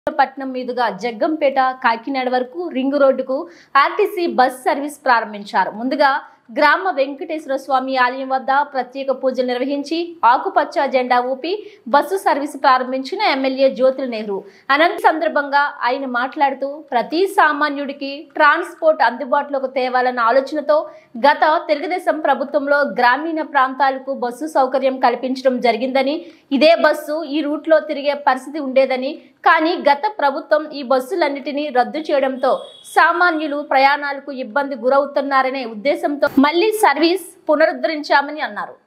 పట్నం మీదుగా జగ్గంపేట కాకినాడ వరకు రింగ్ రోడ్డుకు ఆర్టీసీ బస్ సర్వీస్ ప్రారంభించారు ముందుగా గ్రామ వెంకటేశ్వర స్వామి ఆలయం వద్ద ప్రత్యేక పూజలు నిర్వహించి ఆకుపచ్చ జెండా ఊపి బస్సు సర్వీస్ ప్రారంభించిన ఎమ్మెల్యే జ్యోతుల నెహ్రూ అనంత సందర్భంగా ఆయన మాట్లాడుతూ ప్రతి సామాన్యుడికి ట్రాన్స్పోర్ట్ అందుబాటులోకి తేవాలన్న ఆలోచనతో గత తెలుగుదేశం ప్రభుత్వంలో గ్రామీణ ప్రాంతాలకు బస్సు సౌకర్యం కల్పించడం జరిగిందని ఇదే బస్సు ఈ రూట్లో తిరిగే పరిస్థితి ఉండేదని కానీ గత ప్రభుత్వం ఈ బస్సులన్నిటినీ రద్దు చేయడంతో సామాన్యులు ప్రయాణాలకు ఇబ్బంది గురవుతున్నారనే ఉద్దేశంతో మళ్లీ సర్వీస్ పునరుద్ధరించామని అన్నారు